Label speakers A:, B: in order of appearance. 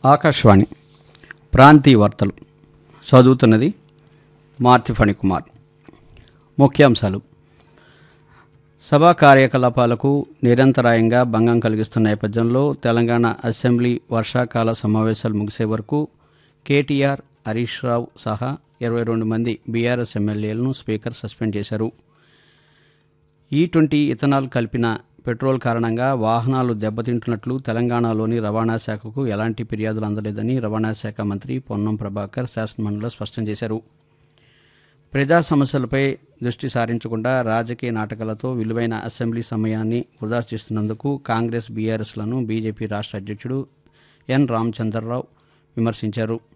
A: ఆకాశవాణి ప్రాంతీయ వార్తలు చదువుతున్నది మార్తి ఫణికుమార్ ముఖ్యాంశాలు సభా కార్యకలాపాలకు నిరంతరాయంగా భంగం కలిగిస్తున్న నేపథ్యంలో తెలంగాణ అసెంబ్లీ వర్షాకాల సమావేశాలు ముగిసే వరకు కేటీఆర్ హరీష్ రావు సహా ఇరవై రెండు మంది బీఆర్ఎస్ ఎమ్మెల్యేలను స్పీకర్ సస్పెండ్ చేశారు ఈ ట్వంటీ ఇథనాల్ కలిపిన పెట్రోల్ కారణంగా వాహనాలు దెబ్బతింటున్నట్లు తెలంగాణలోని రవాణా శాఖకు ఎలాంటి ఫిర్యాదులు అందలేదని రవాణా శాఖ మంత్రి పొన్నం ప్రభాకర్ శాసనమండలిలో స్పష్టం చేశారు ప్రజా సమస్యలపై దృష్టి సారించకుండా రాజకీయ నాటకాలతో విలువైన అసెంబ్లీ సమయాన్ని వృధా చేస్తున్నందుకు కాంగ్రెస్ బీఆర్ఎస్లను బీజేపీ రాష్ట్ర అధ్యక్షుడు ఎన్ రామచంద్రరావు విమర్శించారు